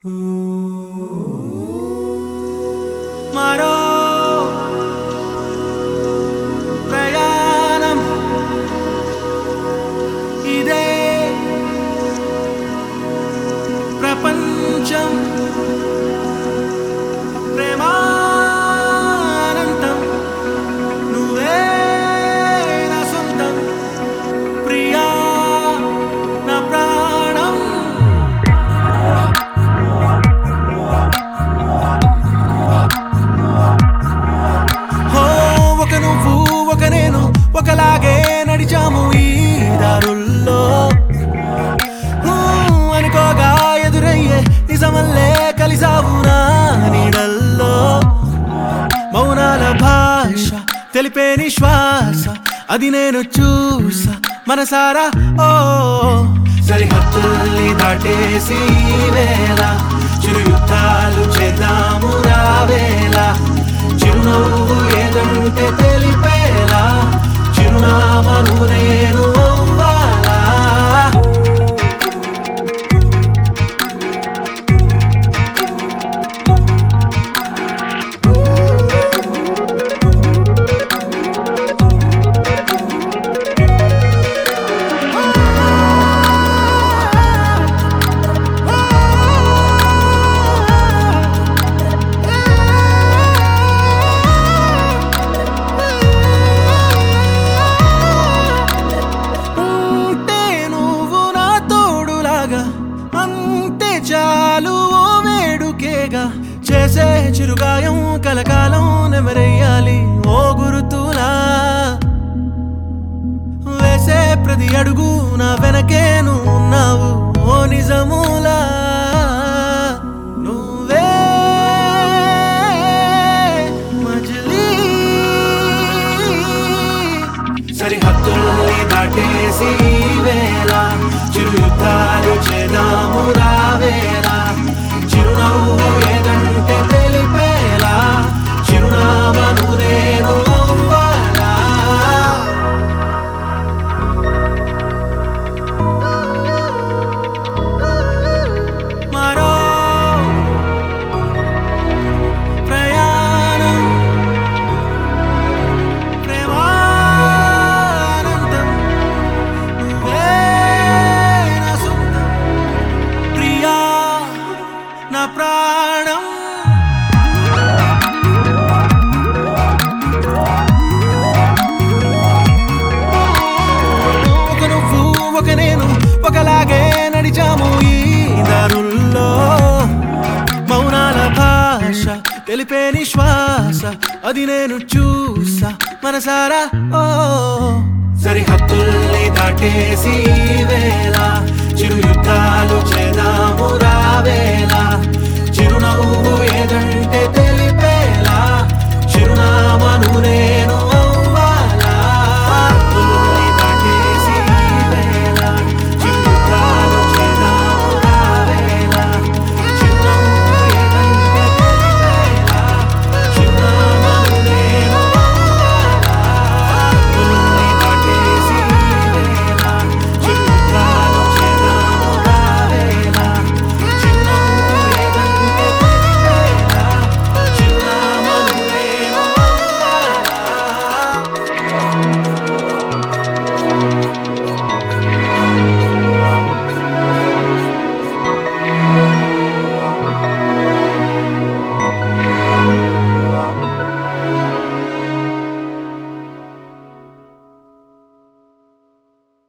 మరో ప్రయాణం ఇదే ప్రపంచం ప్రేమానంతం నువ్వే నా సొంతం ప్రియా నా ప్రాణం హో ఒక నువ్వు ఒక నేను ఒకలాగే నడిచాము ఈ దారుల్లో హూ, అనుకోగా ఎదురయ్యే నిజమల్లే కలిసావు నా నీడల్లో మౌనాల భాష తెలిపే నిశ్వాస అది నేను చూసా మనసారా ఓ సరిహద్దుల్ని దాటేసి ఈ వేళ చిరు యుద్ధాలు చేద్దాము రావేళ చిరునవ్వు ఏదంటే తెలిపేలా చిరునామను నేను అవ్వాలా ఉంటే నువ్వు నా తోడులాగా అంతే చాలు ఓ వేడుకేగా చేసే చిరుగాయం కలకాలం నెమరేయాలి ఓ గురుతులా వేసే ప్రతి అడుగు నా వెనకే నువ్వు ఉన్నావు ఓ నిజములా నువ్వే మజిలీ సరిహద్దుల్ని దాటేసి ఈ వేళ చిరు యుద్ధాలు చేద్దాము రావేళ చిరునవ్వు ఏదంటే తెలిపేలా చిరునామను నేను అవ్వాలా మరో ప్రయాణం ప్రేమానందం నువ్వే నా సొంతం ప్రియా నా ప్రాణం ఒక నువ్వు ఒక నేను ఒకలాగే నడిచాము ఈ దారుల్లో మౌనాల భాష తెలిపే నిశ్వాస అది నేను చూసా మనసారా ఓ సరిహద్దుల్ని దాటేసి ఈ వేళ చిరు యుద్ధాలు చేదాము రావే